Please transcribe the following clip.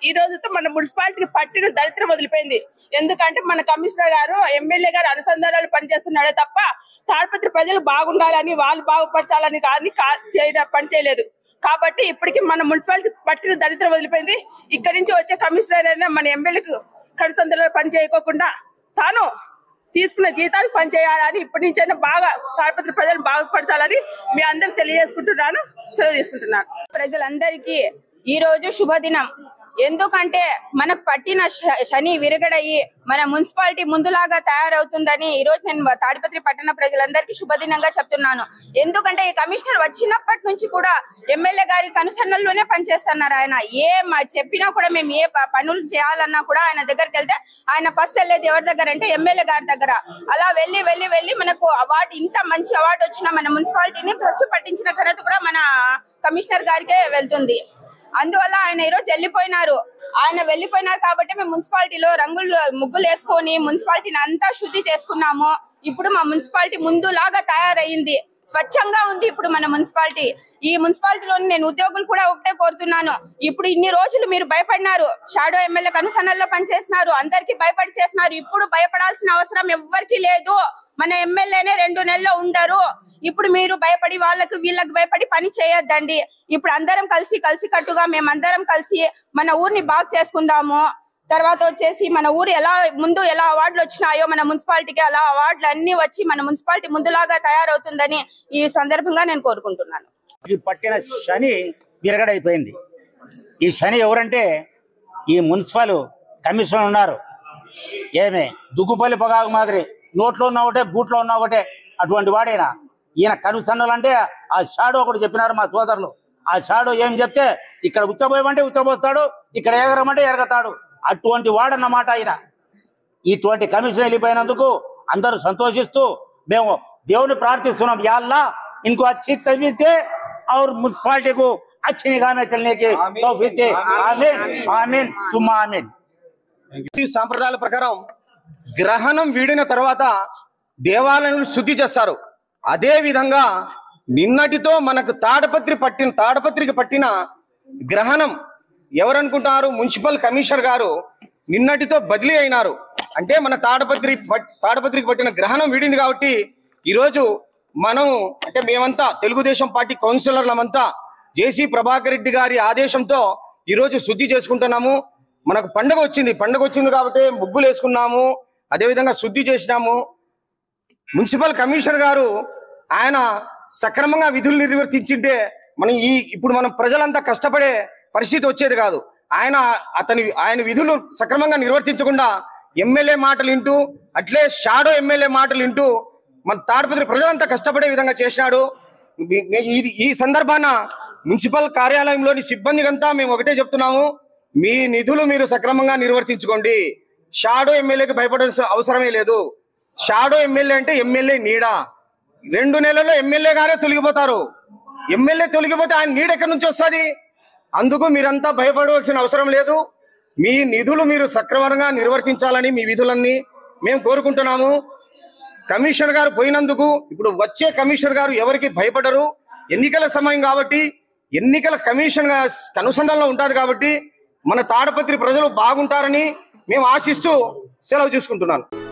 ఈ రోజుతో మన మున్సిపాలిటీకి పట్టిన దరిద్రం వదిలిపోయింది ఎందుకంటే మన కమిషనర్ గారు ఎమ్మెల్యే గారు అనుసంధానాలు పనిచేస్తున్నాడే తప్ప తాడిపత్రి ప్రజలు బాగుండాలని వాళ్ళు బాగుపరచాలని కానీ కా- చేయడం పని చేయలేదు కాబట్టి ఇప్పటికి మన మున్సిపాలిటీ పట్టిన దరిద్రం వదిలిపోయింది ఇక్కడి నుంచి వచ్చే కమిషనర్ అయినా మన ఎమ్మెల్యేకు కనుసంధానాలు పని చేయకోకుండా తాను తీసుకున్న జీతానికి పని చేయాలని ఇప్పటి నుంచైనా బాగా తాడిపత్రి ప్రజలు బాగుపరచాలని మీ అందరికి తెలియజేసుకుంటున్నాను సెలవు తీసుకుంటున్నాను ప్రజలందరికీ ఈ రోజు శుభదినం ఎందుకంటే మనకు పట్టిన శ- శని విరగడయి మన మున్సిపాలిటీ ముందులాగా తయారవుతుందని ఈ రోజు నేను తాడిపత్రి పట్టణ ప్రజలందరికీ శుభదినంగా చెప్తున్నాను ఎందుకంటే ఈ కమిషనర్ వచ్చినప్పటి నుంచి కూడా ఎమ్మెల్యే గారి కనుసన్నల్లోనే పనిచేస్తున్నారు ఆయన ఏ మ- చెప్పినా కూడా మేము ఏ ప- పనులు చేయాలన్నా కూడా ఆయన దగ్గరికి వెళ్తే ఆయన ఫస్ట్ వెళ్ళేది ఎవరి దగ్గర అంటే ఎమ్మెల్యే గారి దగ్గర అలా వెళ్ళి వెళ్ళి వెళ్ళి మనకు అవార్డు ఇంత మంచి అవార్డు వచ్చిన మన మున్సిపాలిటీని ఫస్ట్ పట్టించిన ఘనత కూడా మన కమిషనర్ గారికే వెళ్తుంది అందువల్ల ఆయన ఈరోజు వెళ్ళిపోయినారు ఆయన వెళ్ళిపోయినారు కాబట్టి మేము మున్సిపాలిటీలో రంగులు ముగ్గులు వేసుకొని మున్సిపాలిటీని అంతా శుద్ధి చేసుకున్నాము ఇప్పుడు మా మున్సిపాలిటీ ముందులాగా తయారయ్యింది స్వచ్ఛంగా ఉంది ఇప్పుడు మన మున్సిపాలిటీ ఈ మున్సిపాలిటీలోని నేను ఉద్యోగులు కూడా ఒకటే కోరుతున్నాను ఇప్పుడు ఇన్ని రోజులు మీరు భయపడినారు షాడో ఎమ్మెల్యే కనుసన్నల్లో పనిచేసినారు అందరికీ భయపడి చేసినారు ఇప్పుడు భయపడాల్సిన అవసరం ఎవ్వరికీ లేదు మన ఎమ్మెల్యేనే రెండు నెలల్లో ఉండరు ఇప్పుడు మీరు భయపడి వాళ్ళకు వీళ్ళకి భయపడి పని చేయొద్దండి ఇప్పుడు అందరం కలిసి కలిసి కట్టుగా మేమందరం కలిసి మన ఊరిని బాగు చేసుకుందాము తర్వాత వచ్చేసి మన ఊరు ఎలా ముందు ఎలా అవార్డులు వచ్చినాయో మన మున్సిపాలిటీకి అలా అవార్డులు అన్ని వచ్చి మన మున్సిపాలిటీ ముందులాగా తయారవుతుందని ఈ సందర్భంగా నేను కోరుకుంటున్నాను ఈ పట్టిన శని విరగడైపోయింది ఈ శని ఎవరంటే ఈ మున్సిపల్ కమిషనర్ ఉన్నారు ఏమే దుగ్గుపల్లి పొగాకు మాదిరి నోట్లో ఉన్న ఒకటే గూట్లో ఉన్న ఒకటే అటువంటి వాడేనా ఈయన కనుసన్నలు అంటే ఆ షాడో ఒకటి చెప్పినారు మా సోదరులు ఆ షాడో ఏం చెప్తే ఇక్కడ ఉచ్చబోయమంటే ఉచ్చబోస్తాడు ఇక్కడ ఎగరమంటే ఎరగతాడు అటువంటి వాడన్నమాట ఆయన ఇటువంటి కమిషన్ వెళ్ళిపోయినందుకు అందరూ సంతోషిస్తూ మేము దేవుని ప్రార్థిస్తున్నాం యాల్లా ఇంకో అచ్చి తవ్వితే और मुन्सिपालिटी को अच्छी निगाह में चलने की तौफीक दे आमीन आमीन तुम आमीन ఈ సాంప్రదాయాల ప్రకారం గ్రహణం వీడిన తర్వాత దేవాలయాలను శుద్ధి చేస్తారు అదే విధంగా నిన్నటితో మనకు తాడపత్రి పట్టిన తాడపత్రికి పట్టిన గ్రహణం ఎవరనుకుంటున్నారు మున్సిపల్ కమిషనర్ గారు నిన్నటితో బదిలీ అయినారు అంటే మన తాడపత్రి పట్- తాడపత్రికి పట్టిన గ్రహణం వీడింది కాబట్టి ఈరోజు మనం అంటే మేమంతా తెలుగుదేశం పార్టీ కౌన్సిలర్లమంతా జేసీ ప్రభాకర్ రెడ్డి గారి ఆదేశంతో ఈరోజు శుద్ధి చేసుకుంటున్నాము మనకు పండగ వచ్చింది పండగ వచ్చింది కాబట్టి ముగ్గులు వేసుకున్నాము అదేవిధంగా శుద్ధి చేసినాము మున్సిపల్ కమిషనర్ గారు ఆయన సక్రమంగా విధులు నిర్వర్తించింటే మనం ఈ ఇప్పుడు మనం ప్రజలంతా కష్టపడే పరిస్థితి వచ్చేది కాదు ఆయన అతని ఆయన విధులు సక్రమంగా నిర్వర్తించకుండా ఎమ్మెల్యే మాటలు వింటూ అట్లే షాడో ఎమ్మెల్యే మాటలు వింటూ మన తాడిపత్రి ప్రజలంతా కష్టపడే విధంగా చేసినాడు ఈ- ఈ- ఈ సందర్భాన మున్సిపల్ కార్యాలయంలోని సిబ్బందికంతా మేము ఒకటే చెప్తున్నాము మీ నిధులు మీరు సక్రమంగా నిర్వర్తించుకోండి షాడో ఎమ్మెల్యేకి భయపడాల్సిన అవసరమే లేదు షాడో ఎమ్మెల్యే అంటే ఎమ్మెల్యే నీడ రెండు నెలల్లో ఎమ్మెల్యేగానే తొలగిపోతారు ఎమ్మెల్యే తొలగిపోతే ఆయన నీడ ఎక్కడి నుంచి వస్తుంది అందుకు మీరంతా భయపడవలసిన అవసరం లేదు మీ నిధులు మీరు సక్రమంగా నిర్వర్తించాలని మీ విధులన్నీ మేము కోరుకుంటున్నాము కమిషనర్ గారు పోయినందుకు ఇప్పుడు వచ్చే కమిషనర్ గారు ఎవరికి భయపడరు ఎన్నికల సమయం కాబట్టి ఎన్నికల కమిషన్ గా కనుసంధానంలో ఉంటారు కాబట్టి మన తాడపత్రి ప్రజలు బాగుంటారని మేము ఆశిస్తూ సెలవు తీసుకుంటున్నాను